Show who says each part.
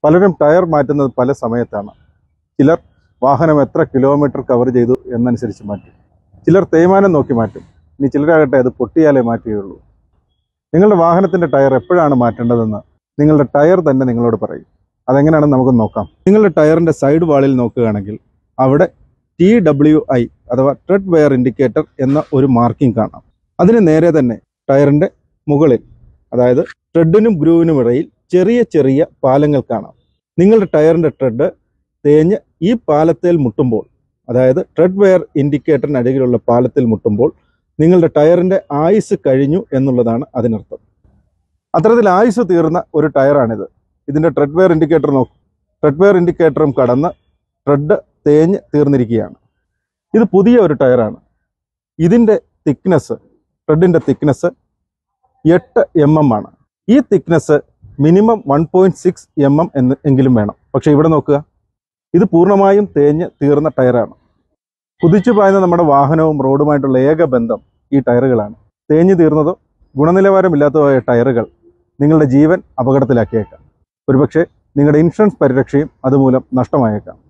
Speaker 1: പലരും ടയർ മാറ്റുന്നത് പല സമയത്താണ് ചിലർ വാഹനം എത്ര കിലോമീറ്റർ കവർ ചെയ്തു എന്നനുസരിച്ച് മാറ്റും ചിലർ തേയ്മാനം നോക്കി മാറ്റും ഇനി ചിലരാകട്ടെ അത് പൊട്ടിയാലേ മാറ്റുകയുള്ളൂ നിങ്ങളുടെ വാഹനത്തിൻ്റെ ടയർ എപ്പോഴാണ് മാറ്റേണ്ടതെന്ന് നിങ്ങളുടെ ടയർ തന്നെ നിങ്ങളോട് പറയും അതെങ്ങനെയാണെന്ന് നമുക്ക് നോക്കാം നിങ്ങളുടെ ടയറിൻ്റെ സൈഡ് വാളിൽ നോക്കുകയാണെങ്കിൽ അവിടെ ടി ഡബ്ല്യു ഐ അഥവാ ട്രെഡ് വെയർ ഇൻഡിക്കേറ്റർ എന്ന ഒരു മാർക്കിംഗ് കാണാം അതിന് നേരെ തന്നെ ടയറിൻ്റെ മുകളിൽ അതായത് ട്രെഡിനും ഗ്രൂവിനും ഇടയിൽ ചെറിയ ചെറിയ പാലങ്ങൾ കാണാം നിങ്ങളുടെ ടയറിൻ്റെ ട്രെഡ് തേഞ്ഞ് ഈ പാലത്തിൽ മുട്ടുമ്പോൾ അതായത് ട്രെഡ് വെയർ ഇൻഡിക്കേറ്ററിന് അടിയിലുള്ള പാലത്തിൽ മുട്ടുമ്പോൾ നിങ്ങളുടെ ടയറിൻ്റെ ആയുസ് കഴിഞ്ഞു എന്നുള്ളതാണ് അതിനർത്ഥം അത്തരത്തിൽ ആയുസ് തീർന്ന ഒരു ടയറാണിത് ഇതിൻ്റെ ട്രെഡ് വെയർ ഇൻഡിക്കേറ്റർ നോക്കും ട്രെഡ് വെയർ ഇൻഡിക്കേറ്ററും കടന്ന് ട്രെഡ് തേഞ്ഞ് തീർന്നിരിക്കുകയാണ് ഇത് പുതിയ ഒരു ടയറാണ് ഇതിൻ്റെ തിക്നെസ് ട്രെഡിൻ്റെ തിക്നെസ് എട്ട് എം എം ആണ് ഈ thickness minimum one point six M M എന്ന് എങ്കിലും വേണം പക്ഷേ ഇവിടെ നോക്കുക ഇത് പൂർണ്ണമായും തേഞ്ഞ് തീർന്ന ടയറാണ് കുതിച്ചു പായുന്ന നമ്മുടെ വാഹനവും റോഡുമായിട്ടുള്ള ഏക ബന്ധം ഈ ടയറുകളാണ് തേഞ്ഞു തീർന്നതോ ഗുണനിലവാരമില്ലാത്തതായ ടയറുകൾ നിങ്ങളുടെ ജീവൻ അപകടത്തിലാക്കിയേക്കാം ഒരുപക്ഷെ നിങ്ങളുടെ ഇൻഷുറൻസ് പരിരക്ഷയും അതുമൂലം നഷ്ടമായേക്കാം